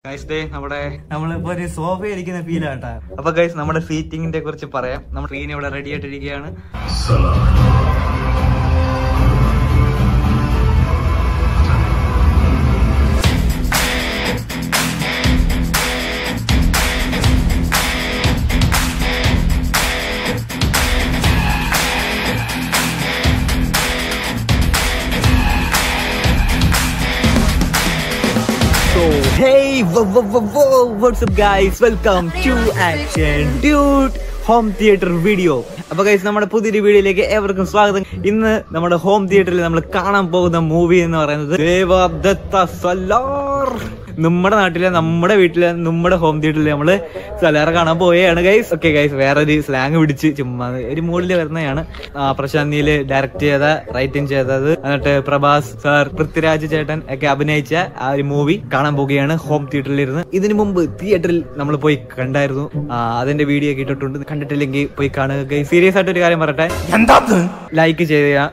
Guys day നമ്മുടെ നമ്മളിപ്പോ ഒരു സോഫ ഇരിക്കുന്ന ഫീലാട്ടാ അപ്പൊ ഗൈസ് നമ്മുടെ സീറ്റിംഗിനെ കുറിച്ച് പറയാം നമ്മുടെ സ്ക്രീൻ ഇവിടെ റെഡി ആയിട്ടിരിക്കുകയാണ് So hey, whoa, whoa, whoa, whoa, what's up guys? Welcome to Action Dude home theatre video അപ്പൊ ഗൈസ് നമ്മുടെ പുതിയൊരു വീഡിയോയിലേക്ക് ഏവർക്കും സ്വാഗതം ഇന്ന് നമ്മുടെ ഹോം തിയേറ്ററിൽ നമ്മൾ കാണാൻ പോകുന്ന മൂവി എന്ന് പറയുന്നത് ദേവദത്ത സലാർ നമ്മുടെ നാട്ടിലെ നമ്മുടെ വീട്ടിലെ നമ്മുടെ ഹോം തിയേറ്ററിൽ നമ്മള് സലാർ കാണാൻ പോവുകയാണ് ഗൈസ് ഓക്കെ ഗൈസ് വേറെ ഒരു സ്ലാങ് പിടിച്ച് ചുമ്മാ ഒരു മൂഡിൽ വരുന്നതാണ് ആ, പ്രശാന്ത് നീല് ഡയറക്ട് ചെയ്ത റൈറ്റിംഗ് ചെയ്തത് എന്നിട്ട് പ്രഭാസ് സാർ പൃഥ്വിരാജ് ചേട്ടൻ ഒക്കെ അഭിനയിച്ച ആ ഒരു മൂവി കാണാൻ പോവുകയാണ് ഹോം തിയേറ്ററിൽ ഇരുന്ന് ഇതിനു മുമ്പ് തിയേറ്ററിൽ നമ്മൾ പോയി കണ്ടായിരുന്നു ആ, അതിന്റെ വീഡിയോ ഒക്കെ ഇട്ടിട്ടുണ്ട് കണ്ടിട്ടില്ലെങ്കിൽ പോയി കാണുക സീരിയസ് ആയിട്ട് ഒരു കാര്യം പറയട്ടെ ലൈക്ക് ചെയ്യുക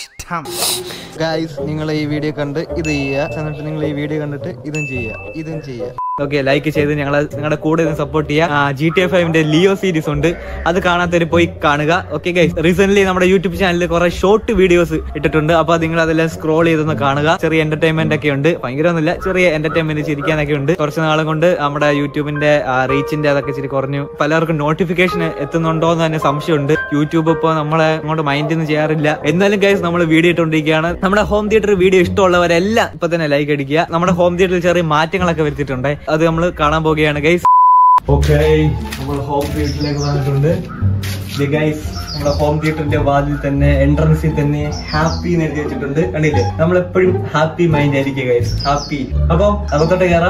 ഗൈസ് നിങ്ങൾ ഈ വീഡിയോ കണ്ട് ഇത് ചെയ്യുക എന്നിട്ട് നിങ്ങൾ ഈ വീഡിയോ കണ്ടിട്ട് ഇതും ചെയ്യുക ഇതും ചെയ്യുക ഓക്കെ ലൈക്ക് ചെയ്ത് ഞങ്ങളെ നിങ്ങളുടെ കൂടെ സപ്പോർട്ട് ചെയ്യുക ജി ടി എഫ് ഫൈവിന്റെ ലിയോ സീരീസ് ഉണ്ട് അത് കാണാത്തവര് പോയി കാണുക ഓക്കെ ഗൈസ് റീസെന്റ് നമ്മുടെ യൂട്യൂബ് ചാനലിൽ കുറെ ഷോർട്ട് വീഡിയോസ് ഇട്ടിട്ടുണ്ട് അപ്പൊ നിങ്ങൾ അതെല്ലാം സ്ക്രോൾ ചെയ്തൊന്ന് കാണുക ചെറിയ എന്റർടൈൻമെന്റ് ഒക്കെ ഉണ്ട് ഭയങ്കര ഒന്നുമില്ല ചെറിയ എന്റർടൈൻമെന്റ് ചിരിക്കാനൊക്കെ ഉണ്ട് കുറച്ച് നാളും കൊണ്ട് നമ്മുടെ യൂട്യൂബിന്റെ റീച്ചിന്റെ അതൊക്കെ ഇച്ചിരി കുറഞ്ഞു പലർക്കും നോട്ടിഫിക്കേഷൻ എത്തുന്നുണ്ടോ എന്ന് തന്നെ സംശയമുണ്ട് യൂട്യൂബ് ഇപ്പോൾ നമ്മളെ അങ്ങോട്ട് മൈൻഡ് ഒന്നും ചെയ്യാറില്ല എന്നാലും ഗൈസ് നമ്മൾ വീഡിയോ ഇട്ടുകൊണ്ടിരിക്കുകയാണ് നമ്മുടെ ഹോം തിയേറ്റർ വീഡിയോ ഇഷ്ടമുള്ളവരെല്ലാം ഇപ്പൊ തന്നെ ലൈക്ക് അടിക്കുക നമ്മുടെ ഹോം തിയേറ്ററിൽ ചെറിയ മാറ്റങ്ങളൊക്കെ വരുത്തിയിട്ടുണ്ട് അത് നമ്മൾ കാണാൻ പോവുകയാണ് ഗൈസ് ഓക്കെ നമ്മൾ ഹോം തിയേറ്ററിലേക്ക് വന്നിട്ടുണ്ട് ഗൈസ് നമ്മുടെ ഹോം തിയേറ്ററിന്റെ വാതിൽ തന്നെ എൻട്രൻസിൽ തന്നെ ഹാപ്പി എന്ന് എഴുതി വെച്ചിട്ടുണ്ട് കണ്ടില്ലേ നമ്മൾ എപ്പോഴും ഹാപ്പി മൈൻഡ് ആയിരിക്കും ഗൈസ് ഹാപ്പി അപ്പൊ അകത്തോട്ട് കയറാം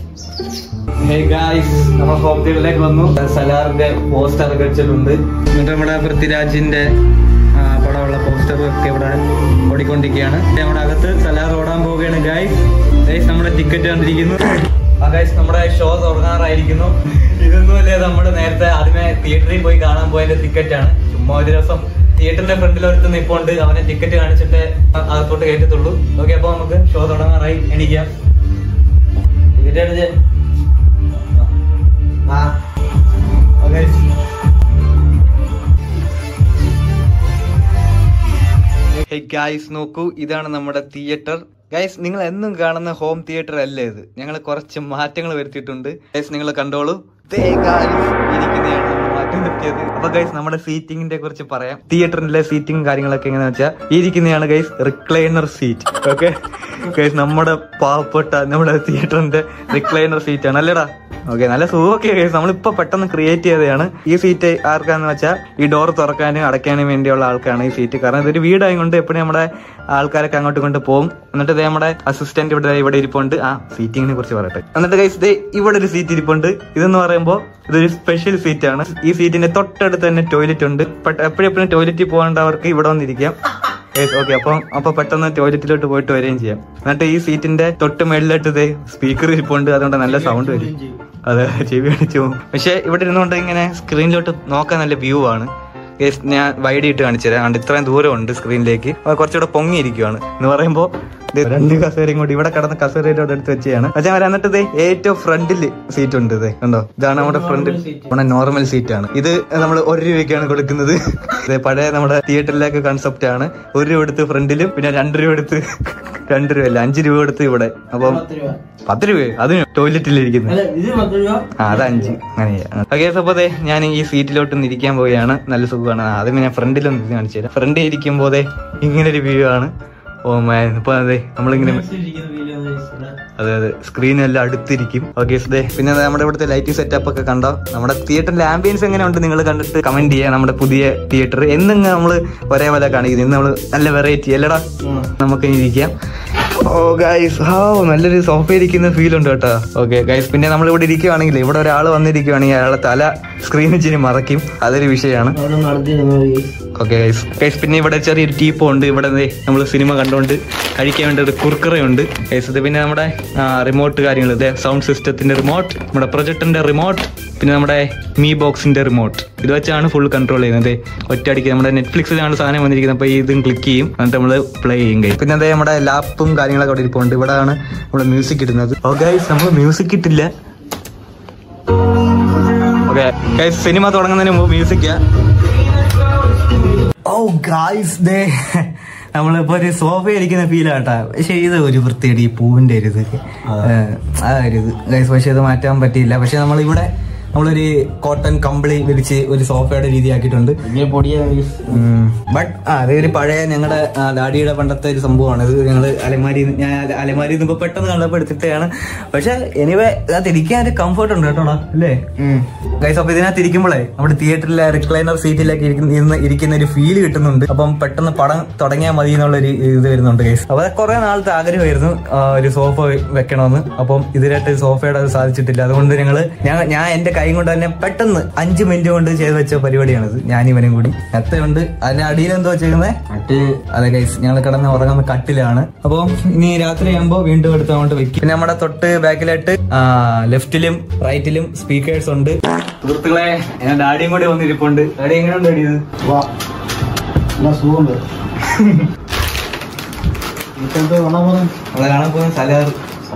Hey guys, നമ്മൾ ഹോം തിയേറ്ററിലേക്ക് വന്നു സലാറിന്റെ പോസ്റ്റർ ഒക്കെ വെച്ചിട്ടുണ്ട് എന്നിട്ട് നമ്മുടെ പൃഥ്വിരാജിന്റെ ആ, പടമുള്ള പോസ്റ്റർ ഒക്കെ ഇവിടെ ഓടിക്കൊണ്ടിരിക്കുകയാണ് നമ്മുടെ അകത്ത് സലാർ ഓടാൻ പോവുകയാണ് ഗൈസ് ഗൈസ് നമ്മുടെ ടിക്കറ്റ് കണ്ടിരിക്കുന്നു ആ ഗൈസ് നമ്മുടെ ഷോ തുടങ്ങാറായിരിക്കുന്നു ഇതൊന്നുമല്ലേ നമ്മൾ നേരത്തെ ആദ്യമേ തിയേറ്ററിൽ പോയി കാണാൻ പോയതിന്റെ ടിക്കറ്റ് ആണ് ചുമ്മാ ഒരു ദിവസം തിയേറ്ററിന്റെ ഫ്രണ്ടിൽ ഒരുത്ത് നിപ്പുണ്ട് അവനെ ടിക്കറ്റ് കാണിച്ചിട്ട് അ- അകത്തോട്ട് കയറ്റത്തുള്ളൂ ഓക്കെ അപ്പൊ നമുക്ക് ഷോ തുടങ്ങാറായി എണീക്കാം ടിക്കറ്റ് അടിച്ച് ആ ആ, guys. ഹേ ഗൈസ് നോക്കൂ ഇതാണ് നമ്മുടെ തിയേറ്റർ ഗൈസ് നിങ്ങൾ എന്നും കാണുന്ന ഹോം തിയേറ്റർ അല്ല ഇത് ഞങ്ങൾ കുറച്ച് മാറ്റങ്ങൾ വരുത്തിയിട്ടുണ്ട് ഗൈസ് നിങ്ങൾ കണ്ടോളൂ ദേ guys, ഇരിക്കുന്നതാണ് നമ്മൾ മാറ്റം വരുത്തിയത് അപ്പൊ ഗൈസ് നമ്മുടെ സീറ്റിംഗിന്റെ കുറിച്ച് പറയാം തിയേറ്ററിലെ സീറ്റിംഗ് കാര്യങ്ങളൊക്കെ എങ്ങനെയാ വെച്ചാൽ ഇരിക്കുന്നതാണ് guys recliner seat okay guys നമ്മുടെ പാവപ്പെട്ട നമ്മുടെ തിയേറ്ററിന്റെ റിക്ലൈനർ സീറ്റ് ആണ് അല്ലേടാ ഓക്കെ നല്ല സുഖമൊക്കെ ഗൈസ് നമ്മളിപ്പോ പെട്ടെന്ന് ക്രിയേറ്റ് ചെയ്തതാണ് ഈ സീറ്റ് ആർക്കാന്ന് വെച്ചാൽ ഈ ഡോർ തുറക്കാനും അടയ്ക്കാനും വേണ്ടിയുള്ള ആൾക്കാണ് ഈ സീറ്റ് കാരണം ഇതൊരു വീടായതുകൊണ്ട് എപ്പോഴും നമ്മുടെ ആൾക്കാരൊക്കെ അങ്ങോട്ടും ഇങ്ങോട്ട് പോകും എന്നിട്ട് ദേ നമ്മുടെ അസിസ്റ്റന്റ് ഇവിടെ ഇവിടെ ഇരിപ്പുണ്ട് ആ സീറ്റിങ്ങിനെ കുറിച്ച് പറയട്ടെ എന്നിട്ട് ഗൈസ് ദേ ഇവിടെ ഒരു സീറ്റ് ഇരിപ്പുണ്ട് ഇതെന്ന് പറയുമ്പോൾ ഇതൊരു സ്പെഷ്യൽ സീറ്റ് ആണ് ഈ സീറ്റിന്റെ തൊട്ടടുത്ത് തന്നെ ടോയ്ലറ്റ് ഉണ്ട് എപ്പോഴും എപ്പോഴും ടോയ്ലറ്റിൽ പോകേണ്ടവർക്ക് ഇവിടെ വന്നിരിക്കാം ഓക്കെ അപ്പം അപ്പൊ പെട്ടെന്ന് ടോയ്ലറ്റിലോട്ട് പോയിട്ട് വരികയും ചെയ്യാം എന്നിട്ട് ഈ സീറ്റിന്റെ തൊട്ട് മേളിലോട്ട് ഇതേ സ്പീക്കർ ഇരിപ്പുണ്ട് അതുകൊണ്ട് നല്ല സൗണ്ട് വരും അതെ ചെവി അടിച്ചു പോകും പക്ഷെ ഇവിടെ ഇരുന്നുകൊണ്ട് ഇങ്ങനെ സ്ക്രീനിലോട്ട് നോക്കാൻ നല്ല വ്യൂ ആണ് Guys, ഞാൻ വൈഡ് ഇട്ട് കാണിച്ചു തരാം അതുകൊണ്ട് ഇത്രയും ദൂരം ഉണ്ട് സ്ക്രീനിലേക്ക് അത് കുറച്ചുകൂടെ പൊങ്ങിയിരിക്കുവാണ് എന്ന് പറയുമ്പോൾ രണ്ട് കസേരയും കൂടി ഇവിടെ കിടന്ന കസേരയിലോട്ട് എടുത്ത് വെച്ചാണ് പക്ഷേ അവർ എന്നിട്ട് ഇത് ഏറ്റവും ഫ്രണ്ടിൽ സീറ്റ് ഉണ്ട് ഇത് കണ്ടോ ഇതാണ് നമ്മുടെ ഫ്രണ്ടിൽ നമ്മുടെ നോർമൽ സീറ്റ് ആണ് ഇത് നമ്മൾ ഒരു രൂപയ്ക്കാണ് കൊടുക്കുന്നത് ഇത് പഴയ നമ്മുടെ തിയേറ്ററിലേക്ക് കൺസെപ്റ്റ് ആണ് ഒരു രൂപ എടുത്ത് ഫ്രണ്ടിലും പിന്നെ രണ്ട് രൂപ എടുത്ത് രണ്ട് രൂപ അല്ല അഞ്ച് രൂപ എടുത്ത് ഇവിടെ അപ്പം പത്ത് രൂപ അതിന് ടോയ്ലറ്റിലിരിക്കുന്നത് ആ അത് അഞ്ച് അങ്ങനെയാ ഓക്കെ അപ്പൊ അതെ ഞാൻ ഈ സീറ്റിലോട്ട് ഒന്ന് ഇരിക്കാൻ പോവുകയാണ് നല്ല സുഖമാണ് ആ, ആദ്യം ഞാൻ ഫ്രണ്ടിലൊന്ന് ഇത് കാണിച്ചു തരാം ഫ്രണ്ടിൽ ഇരിക്കുമ്പോ അതെ ഇങ്ങനെ ഒരു വ്യൂ ആണ് ഓ മാൻ ഇപ്പൊ അതെ നമ്മളിങ്ങനെ അതെ അതെ സ്ക്രീനെല്ലാം അടുത്തിരിക്കും ഓക്കെ പിന്നെ ദേ നമ്മുടെ ഇവിടുത്തെ ലൈറ്റിംഗ് സെറ്റപ്പ് ഒക്കെ കണ്ടോ നമ്മുടെ തിയേറ്ററിന്റെ ആംബിയൻസ് എങ്ങനെയുണ്ട് നിങ്ങൾ കണ്ടിട്ട് കമന്റ് ചെയ്യുക നമ്മുടെ പുതിയ തിയേറ്റർ എന്നും നമ്മൾ ഒരേപോലെ കാണിക്കുന്നത് ഇന്ന് നമ്മൾ നല്ല വെറൈറ്റി അല്ലടാ നമുക്ക് ഇനി ഇരിക്കാം ഓ ഗൈസ് ഓ നല്ലൊരു സോഫ ഇരിക്കുന്ന ഫീൽ ഉണ്ട് കേട്ടോ ഓക്കെ ഗൈസ് പിന്നെ നമ്മൾ ഇവിടെ ഇരിക്കുവാണെങ്കിൽ ഇവിടെ ഒരാൾ വന്നിരിക്കുവാണെങ്കിൽ അയാളെ തല സ്ക്രീനിൽ ഇച്ചിരി മറയ്ക്കും അതൊരു വിഷയമാണ് ഓക്കെ ഗൈസ് ഗൈസ് പിന്നെ ഇവിടെ ചെറിയൊരു ടീപ്പോ ഉണ്ട് ഇവിടെ നമ്മൾ സിനിമ കണ്ടുകൊണ്ട് കഴിക്കാൻ വേണ്ടി ഒരു കുർക്കറയുണ്ട് ഗൈസ് ഇത് പിന്നെ നമ്മുടെ റിമോട്ട് കാര്യങ്ങൾ ഇതേ സൗണ്ട് സിസ്റ്റത്തിന്റെ റിമോട്ട് നമ്മുടെ പ്രൊജക്ടറിന്റെ റിമോട്ട് പിന്നെ നമ്മുടെ മീ ബോക്സിന്റെ റിമോട്ട് ഇത് വെച്ചാണ് ഫുൾ കൺട്രോൾ ചെയ്യുന്നത് ഒറ്റയടിക്ക് നമ്മുടെ നെറ്റ്ഫ്ലിക്സിലാണ് സാധനം വന്നിരിക്കുന്നത് അപ്പോൾ ഇതും ക്ലിക്ക് ചെയ്യും എന്നിട്ട് നമ്മൾ പ്ലേ ചെയ്യും guys. പിന്നെ അതേ നമ്മുടെ ലാപ്പും കാര്യങ്ങളൊക്കെ അവിടെ ഇരിപ്പുണ്ട് ഇവിടെയാണ് നമ്മൾ മ്യൂസിക് ഇടുന്നത് ഓ ഗൈസ് നമ്മൾ മ്യൂസിക് ഇട്ടില്ല ഓക്കെ ഗൈസ് സിനിമ തുടങ്ങുന്നതിന് മുമ്പ് മ്യൂസിക്കാ ഓ ഗായ്സ് ദേ നമ്മളിപ്പോ ഒരു സോഫ ഇരിക്കുന്ന ഫീൽ ആട്ടാ പക്ഷെ ഇത് ഒരു വൃത്തിയുടെ ഈ പൂവിന്റെ ഒരു ഇത് ഏഹ്, ആ ഒരു ഇത് ഗൈസ് പക്ഷെ ഇത് മാറ്റാൻ പറ്റിയില്ല പക്ഷെ നമ്മളിവിടെ നമ്മളൊരു കോട്ടൺ കമ്പിളി വിരിച്ച് ഒരു സോഫയുടെ രീതിയാക്കിയിട്ടുണ്ട് ബട്ട് ആ അത് ഒരു പഴയ ഞങ്ങളുടെ ഡാഡിയുടെ പണ്ടത്തെ ഒരു സംഭവമാണ് ഇത് ഞങ്ങള് അലമാരി ഞാൻ അല- അലമാരി ഇപ്പൊ പെട്ടെന്ന് കണ്ടപ്പോ എടുത്തിട്ടാണ് പക്ഷെ എനിവേ ഇതിനകത്ത് ഇരിക്കാൻ ഒരു കംഫർട്ട് ഉണ്ട് കേട്ടോടാ അല്ലേ ഗൈസ് അപ്പൊ ഇതിനകത്ത് ഇരിക്കുമ്പോഴേ നമ്മുടെ തിയേറ്ററിലെ റിക്ലൈനർ സീറ്റിലൊക്കെ ഇരിക്കുന്ന ഇരുന്ന് ഇരിക്കുന്ന ഒരു ഫീല് കിട്ടുന്നുണ്ട് അപ്പം പെട്ടെന്ന് പടം തുടങ്ങിയാൽ മതി എന്നുള്ള ഒരു ഇത് വരുന്നുണ്ട് ഗൈസ് അപ്പൊ അത് കുറെ നാളത്തെ ആഗ്രഹമായിരുന്നു ആ, ഒരു സോഫ വെക്കണമെന്ന് അപ്പം ഇതിനായിട്ട് സോഫയുടെ അത് സാധിച്ചിട്ടില്ല അതുകൊണ്ട് ഞങ്ങള് ഞാൻ ഞാൻ എന്റെ കൈ കൊണ്ട് തന്നെ പെട്ടെന്ന് അഞ്ച് മിനിറ്റ് കൊണ്ട് ചെയ്ത് വെച്ച പരിപാടിയാണിത് ഞാൻ ഇവനും കൂടി ഉണ്ട് അതിന്റെ അടിയിൽ എന്തോ ചെയ്യുന്നത് അതെ ഗൈസ് ഞങ്ങൾ കിടന്ന് ഉറങ്ങുന്ന കട്ടിലാണ് അപ്പോൾ ഇനി രാത്രി ആകുമ്പോൾ വീണ്ടും എടുത്ത് അങ്ങോട്ട് വെക്കും പിന്നെ നമ്മുടെ തൊട്ട് ബാക്കിലായിട്ട് ലെഫ്റ്റിലും റൈറ്റിലും സ്പീക്കേഴ്സ് ഉണ്ട് സുഹൃത്തുക്കളെ ഞാൻ ഡാഡിയും കൂടി വന്നിരിപ്പുണ്ട് ഡാഡി എങ്ങനെയുണ്ട് ഡാഡി ഇത് നമ്മളെ കാണാൻ പോകുന്ന സലാർ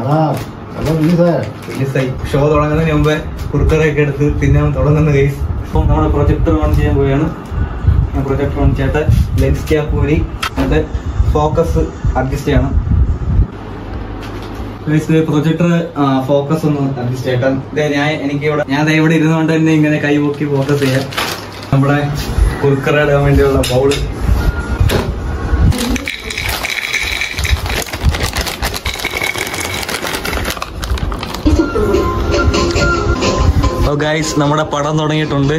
റിലീസായി ഷോ തുടങ്ങുന്നതിന് മുമ്പേ കുറുക്കറൊക്കെ എടുത്ത് തിന്നാൻ തുടങ്ങുന്ന കേസ് ഇപ്പം നമ്മൾ പ്രൊജക്ടർ ഓൺ ചെയ്യാൻ പോവുകയാണ് ഞാൻ പ്രൊജക്ടർ ഓൺ ചെയ്തിട്ട് ലെൻസ് ക്യാപ്പ് വഴി എന്നിട്ട് ഫോക്കസ് അഡ്ജസ്റ്റ് ചെയ്യണം പ്രൊജക്ടർ ഫോക്കസ് ഒന്ന് അഡ്ജസ്റ്റ് ചെയ്യട്ടെ ദേ ഞാൻ എനിക്ക് ഇവിടെ ഞാൻ ദേ ഇവിടെ ഇരുന്നുകൊണ്ട് തന്നെ ഇങ്ങനെ കൈ പൊക്കി ഫോക്കസ് ചെയ്യാം നമ്മുടെ കുറുക്കറ ഇടാൻ വേണ്ടിയുള്ള ബൗള് ഗൈസ് നമ്മുടെ പടം തുടങ്ങിയിട്ടുണ്ട്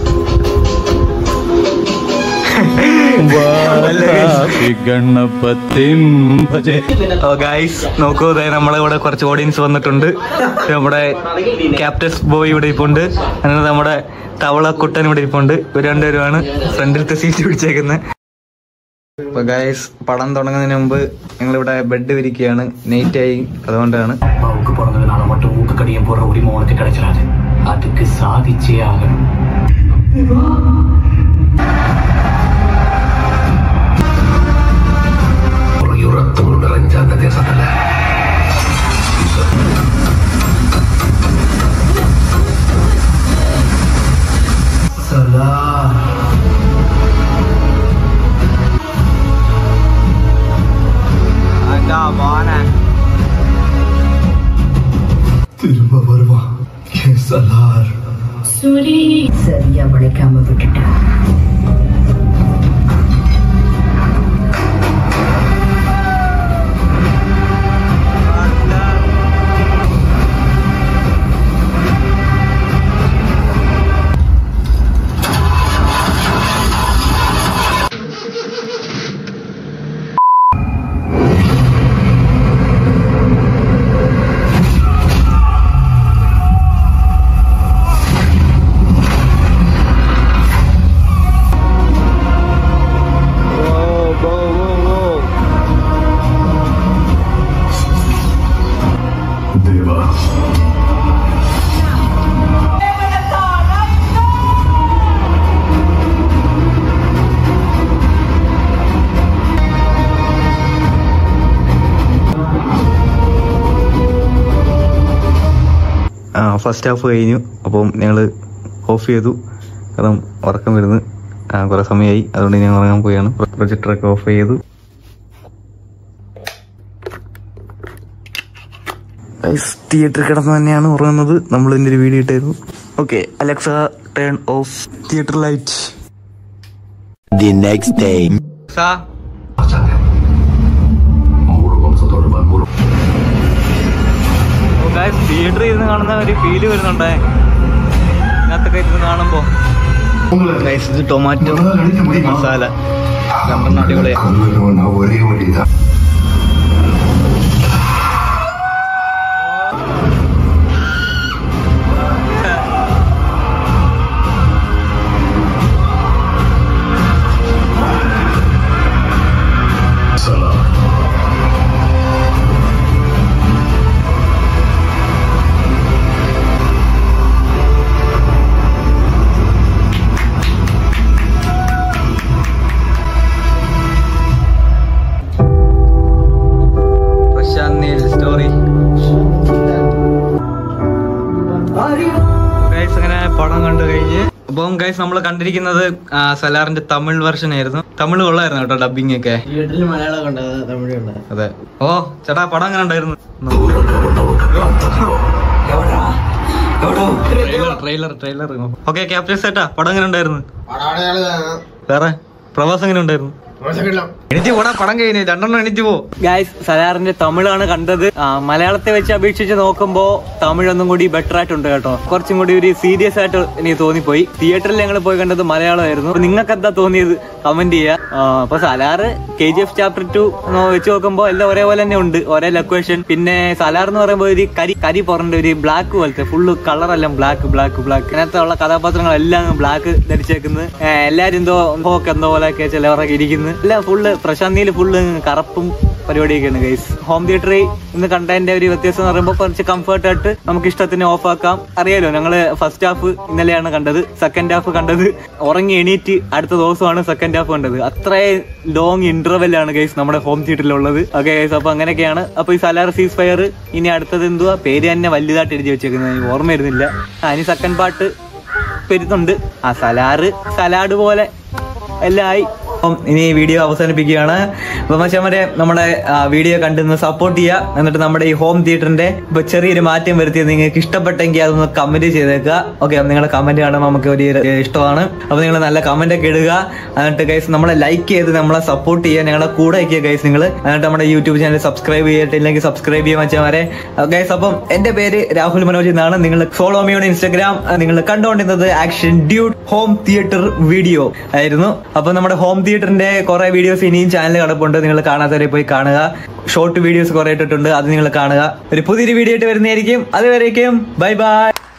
ഓ ഗൈസ് നോക്കൂ ദേ നമ്മളെ ഇവിടെ കുറച്ച് ഓഡിയൻസ് വന്നിട്ടുണ്ട് നമ്മുടെ ക്യാപ്റ്റസ് ബോയ് ഇവിടെ ഇരിപ്പുണ്ട് അങ്ങനെ നമ്മുടെ തവളക്കുട്ടൻ ഇവിടെ ഇരിപ്പുണ്ട് ഇവർ രണ്ടുപേരുമാണ് ഫ്രണ്ടിലത്തെ സീറ്റ് പിടിച്ചേക്കുന്നത് ഇപ്പൊ ഗൈസ് പടം തുടങ്ങുന്നതിന് മുമ്പ് ഞങ്ങൾ ഇവിടെ ബെഡ് വിരിക്കുകയാണ് നൈറ്റ് ആയി അതുകൊണ്ടാണ് அப்பாவுக்கு பிறந்ததுனால மட்டும் மூக்குக்கடியும் போடுற உரிமை உனக்கு கிடைச்சிடாது அதுக்கு சாதிச்சே ஆகணும் ரத்தம் நிறைஞ்ச அந்த தேசத்துல திரும்ப வருவான் சலார் சரியா உழைக்காம விட்டுட்டா தேவா ഫസ്റ്റ് ഹാഫ് കഴിഞ്ഞു അപ്പം ഞങ്ങൾ ഓഫ് ചെയ്തു കാരണം ഉറക്കം വരുന്നു ആ, കുറെ സമയമായി അതുകൊണ്ട് ഞാൻ ഉറങ്ങാൻ പോയാണ് പ്രൊജക്ടറൊക്കെ ഓഫ് ചെയ്തു തിയേറ്ററിൽ കിടന്ന് തന്നെയാണ് ഉറങ്ങുന്നത് നമ്മൾ ഇതിൻ്റെ ഒരു വീഡിയോ ഇട്ടായിരുന്നു okay Alexa turn off theatre light The next day. സാ முழு வம்சத்தோட வன்முறை തിയേറ്ററിൽ ഇരുന്ന് കാണുന്ന ഒരു ഫീല് വരുന്നുണ്ടേ ഇതിനകത്തൊക്കെ ഇരുന്ന് കാണുമ്പോ Guys, ഇത് ടൊമാറ്റോ മസാല രണ്ടെണ്ണം അടിപൊളിയാ கொல்லணும்னா ஒரே வழிதான் சலாம் പടം കണ്ടു കഴിഞ്ഞ് അപ്പം ഗൈസ് നമ്മൾ കണ്ടിരിക്കുന്നത് ആ, സലാറിന്റെ തമിഴ് വെർഷൻ ആയിരുന്നു തമിഴ് കൊള്ളായിരുന്നു കേട്ടോ ഡബിങ് ഒക്കെ തിയേറ്ററിൽ മലയാളം കണ്ടത് തമിഴ് കണ്ടത് അതെ ഓ ചേട്ടാ പടം എങ്ങനെ ഉണ്ടായിരുന്നു trailer trailer trailer okay captain ചേട്ടാ പടം എങ്ങനെ ഉണ്ടായിരുന്നു വേറെ പ്രവാസം എങ്ങനെ ഉണ്ടായിരുന്നു എണീറ്റ് പോടാ പടം കഴിഞ്ഞു രണ്ടെണ്ണം എണീറ്റ് പോ ഗായ്സ് സലാറിന്റെ തമിഴാണ് കണ്ടത് ആ, മലയാളത്തെ വെച്ച് അപേക്ഷിച്ച് നോക്കുമ്പോ തമിഴ് ഒന്നും കൂടി ബെറ്റർ ആയിട്ടുണ്ട് കേട്ടോ കുറച്ചും കൂടി ഒരു സീരിയസ് ആയിട്ട് എനിക്ക് തോന്നിപ്പോയി തിയേറ്ററിൽ ഞങ്ങൾ പോയി കണ്ടത് മലയാളമായിരുന്നു അപ്പൊ നിങ്ങൾക്ക് എന്താ തോന്നിയത് കമന്റ് ചെയ്യാ ആ, അപ്പൊ Salaar K G F chapter two വെച്ച് നോക്കുമ്പോ എല്ലാം ഒരേപോലെ തന്നെ ഉണ്ട് ഒരേ ലൊക്കേഷൻ പിന്നെ സലാർ എന്ന് പറയുമ്പോൾ ഒരു കരി കരി പുറന്റെ ഒരു ബ്ലാക്ക് പോലത്തെ ഫുള്ള് കളറെല്ലാം ബ്ലാക്ക് ബ്ലാക്ക് ബ്ലാക്ക് അതിനകത്ത് ഉള്ള കഥാപാത്രങ്ങളെല്ലാം ബ്ലാക്ക് ധരിച്ചേക്കുന്നത് എല്ലാരും എന്തോ ഹോക്ക് എന്തോ പോലെയൊക്കെ ചിലവരൊക്കെ ഇരിക്കുന്നു എല്ലാം ഫുള്ള് പ്രശാന്തിയിൽ ഫുള്ള് കറുപ്പും പരിപാടിയൊക്കെയാണ് ഗൈസ് ഹോം തിയേറ്ററിൽ ഇന്ന് കണ്ടതിന്റെ ഒരു വ്യത്യാസം എന്ന് പറയുമ്പോൾ കുറച്ച് കംഫർട്ട് ആയിട്ട് നമുക്ക് ഇഷ്ടത്തിന് ഓഫ് ആക്കാം അറിയാലോ ഞങ്ങള് ഫസ്റ്റ് ഹാഫ് ഇന്നലെയാണ് കണ്ടത് സെക്കൻഡ് ഹാഫ് കണ്ടത് ഉറങ്ങി എണീറ്റ് അടുത്ത ദിവസമാണ് സെക്കൻഡ് ഹാഫ് കണ്ടത് അത്രയും ലോങ് ഇന്റർവെൽ ആണ് ഗൈസ് നമ്മുടെ ഹോം തിയേറ്ററിലുള്ളത് ഓക്കെ ഗൈസ് അപ്പൊ അങ്ങനെയൊക്കെയാണ് അപ്പൊ ഈ സലാർ സീസ് ഫയർ ഇനി അടുത്തത് എന്തുവാ പേര് തന്നെ വലുതായിട്ട് എഴുതി വെച്ചേക്കുന്നത് എനിക്ക് ഓർമ്മ വരുന്നില്ല ആ ഇനി സെക്കൻഡ് പാർട്ട് വരുന്നുണ്ട് ആ സലാറ് സലാഡ് പോലെ എല്ലാം ആയി അപ്പം ഇനി ഈ വീഡിയോ അവസാനിപ്പിക്കുകയാണ് അപ്പൊ മച്ചാമരെ നമ്മുടെ ആ, വീഡിയോ കണ്ടിന്ന് സപ്പോർട്ട് ചെയ്യുക എന്നിട്ട് നമ്മുടെ ഈ ഹോം തിയേറ്ററിന്റെ ഇപ്പൊ ചെറിയൊരു മാറ്റം വരുത്തിയത് നിങ്ങൾക്ക് ഇഷ്ടപ്പെട്ടെങ്കിൽ അതൊന്ന് കമന്റ് ചെയ്തേക്കുക ഓക്കെ നിങ്ങളുടെ കമന്റ് കാണുമ്പോൾ നമുക്ക് ഒരു ഇഷ്ടമാണ് അപ്പൊ നിങ്ങൾ നല്ല കമന്റ് ഒക്കെ ഇടുക എന്നിട്ട് ഗൈസ് നമ്മളെ ലൈക്ക് ചെയ്ത് നമ്മളെ സപ്പോർട്ട് ചെയ്യുക ഞങ്ങളെ കൂടെ അയക്കുക ഗൈസ് നിങ്ങൾ എന്നിട്ട് നമ്മുടെ യൂട്യൂബ് ചാനൽ സബ്സ്ക്രൈബ് ചെയ്തിട്ടില്ലെങ്കിൽ സബ്സ്ക്രൈബ് ചെയ്യാൻ മച്ചാമാരെ ഗൈസ് അപ്പം എന്റെ പേര് രാഹുൽ മനോജ് എന്നാണ് നിങ്ങൾ ഫോളോ മീ ഇൻസ്റ്റാഗ്രാം നിങ്ങൾ കണ്ടുകൊണ്ടിരുന്നത് action dude home theatre video ആയിരുന്നു അപ്പൊ നമ്മുടെ ഹോം തിയേറ്ററിന്റെ കുറെ വീഡിയോസ് ഇനിയും ചാനൽ കിടപ്പുണ്ട് നിങ്ങൾ കാണാത്തവരെ പോയി കാണുക ഷോർട്ട് വീഡിയോസ് കുറെ ഇട്ടിട്ടുണ്ട് അത് നിങ്ങൾ കാണുക ഒരു പുതിയൊരു വീഡിയോ ആയിട്ട് വരുന്നതായിരിക്കും അതുവരേക്കും ബൈ ബൈ